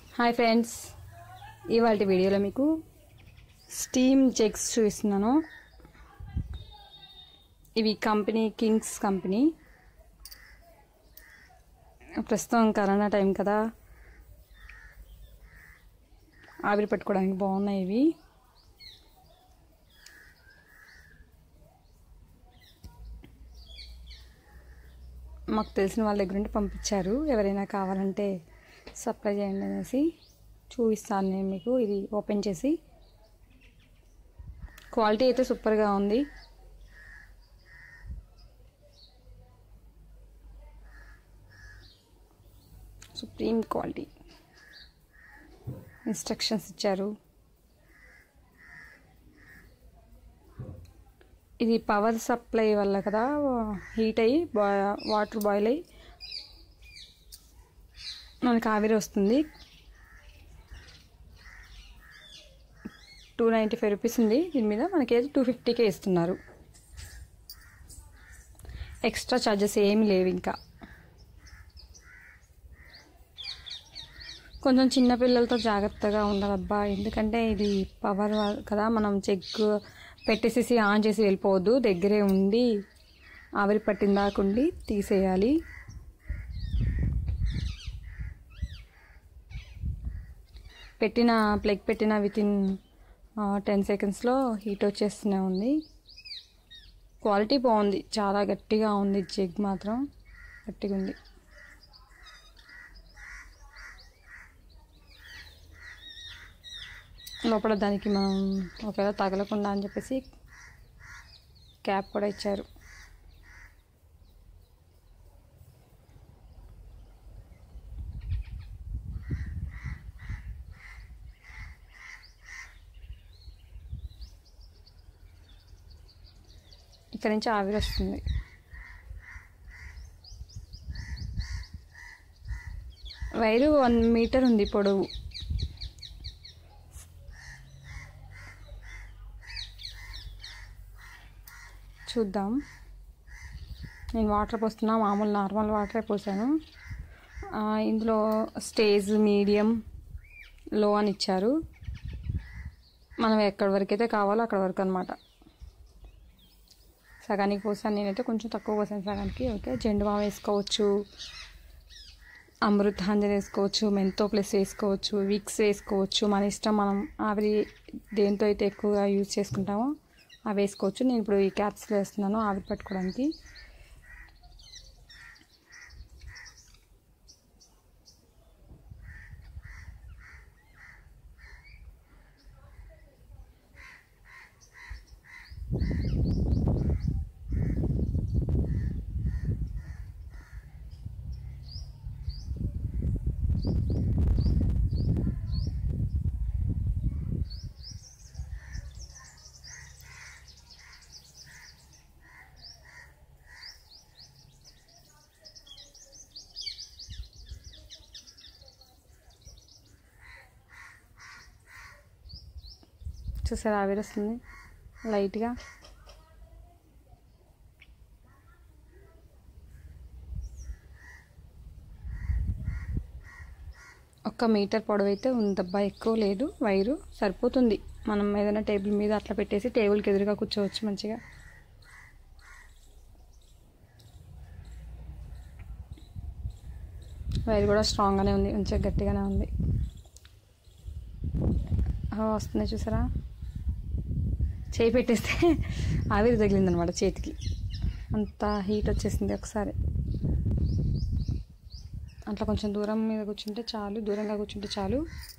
hi friends ఇవాళ వీడియోలో మీకు స్టీమ్ చెక్స్ చూపిస్తున్నాను ఇవి కంపెనీ కింగ్స్ కంపెనీ ప్రస్తుతం కరోనా టైం కదా ఆవిరి పెట్టుకోవడానికి బాగున్నాయి ఇవి మాకు తెలిసిన వాళ్ళ దగ్గర నుండి పంపించారు ఎవరైనా కావాలంటే సప్లై చేయండి అనేసి చూపిస్తాను నేను మీకు ఇది ఓపెన్ చేసి క్వాలిటీ అయితే సూపర్గా ఉంది సుప్రీం క్వాలిటీ ఇన్స్ట్రక్షన్స్ ఇచ్చారు ఇది పవర్ సప్లై వల్ల కదా హీట్ అయ్యి బా వాటర్ బాయిల్ అయ్యి మనకు ఆవిరి వస్తుంది టూ నైంటీ ఫైవ్ రూపీస్ ఉంది దీని మీద మనకి టూ ఫిఫ్టీకే ఇస్తున్నారు ఎక్స్ట్రా ఛార్జెస్ ఏమి లేవు ఇంకా కొంచెం చిన్న పిల్లలతో జాగ్రత్తగా ఉండాలబ్బా ఎందుకంటే ఇది పవర్ కదా మనం చెక్ పెట్టేసేసి ఆన్ చేసి వెళ్ళిపోవద్దు దగ్గరే ఉండి ఆవిరి పట్టిన దాకుండి తీసేయాలి పెట్టిన ప్లగ్ పెట్టిన విత్ ఇన్ టెన్ సెకండ్స్లో హీట్ వచ్చేస్తూనే ఉంది క్వాలిటీ బాగుంది చాలా గట్టిగా ఉంది జగ్ మాత్రం గట్టిగా ఉంది లోపల దానికి మనం ఒకవేళ తగలకుండా అని చెప్పేసి క్యాప్ కూడా ఇచ్చారు ఇక్కడ నుంచి ఆవిరి వస్తుంది వైరు వన్ మీటర్ ఉంది పొడవు చూద్దాం నేను వాటర్ పోస్తున్నా మామూలు నార్మల్ వాటరే పోసాను ఇందులో స్టేజ్ మీడియం లో అని ఇచ్చారు మనం ఎక్కడి వరకు అయితే కావాలో అక్కడ వరకు అనమాట సగానికి పోసాను నేనైతే కొంచెం తక్కువ పోసాను సగానికి ఓకే జెండు బామ్ వేసుకోవచ్చు అమృతాంజన్ వేసుకోవచ్చు మెంతో ప్లస్ వేసుకోవచ్చు విక్స్ వేసుకోవచ్చు మన ఇష్టం మనం ఆవిరి దేంతో అయితే ఎక్కువగా యూజ్ చేసుకుంటామో అవి వేసుకోవచ్చు నేను ఇప్పుడు ఈ క్యాప్స్లో వేస్తున్నాను ఆవిరి పట్టుకోవడానికి చూసారా ఆవిరి వస్తుంది లైట్గా ఒక్క మీటర్ పొడవు అయితే ఉందబ్బా ఎక్కువ లేదు వైరు సరిపోతుంది మనం ఏదైనా టేబుల్ మీద అట్లా పెట్టేసి టేబుల్కి ఎదురుగా కూర్చోవచ్చు మంచిగా వైర్ కూడా స్ట్రాంగ్గానే ఉంది మంచిగా గట్టిగానే ఉంది వస్తుంది చూసారా చేయి పెట్టేస్తే ఆవిరి తగిలిందనమాట చేతికి అంత హీట్ వచ్చేసింది ఒకసారి అట్లా కొంచెం దూరం మీద కూర్చుంటే చాలు దూరంగా కూర్చుంటే చాలు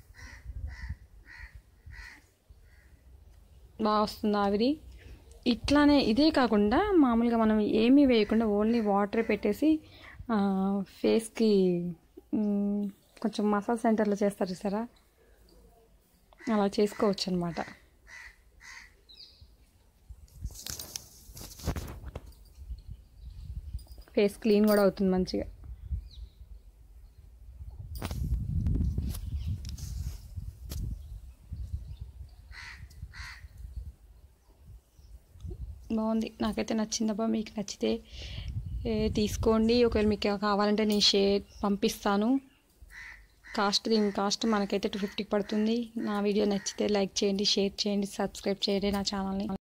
బాగా వస్తుంది ఆవిరి ఇట్లానే ఇదే కాకుండా మామూలుగా మనం ఏమీ వేయకుండా ఓన్లీ వాటర్ పెట్టేసి ఫేస్కి కొంచెం మసాజ్ సెంటర్లో చేస్తారు చూసారా అలా చేసుకోవచ్చు అనమాట ఫేస్ క్లీన్ కూడా అవుతుంది మంచిగా బాగుంది నాకైతే నచ్చిందబ్బా మీకు నచ్చితే ఏ, తీసుకోండి ఒకవేళ మీకు కావాలంటే నేను షేర్ పంపిస్తాను కాస్ట్ దీని కాస్ట్ మనకైతే టూ ఫిఫ్టీకి పడుతుంది నా వీడియో నచ్చితే లైక్ చేయండి షేర్ చేయండి సబ్స్క్రైబ్ చేయండి నా ఛానల్ని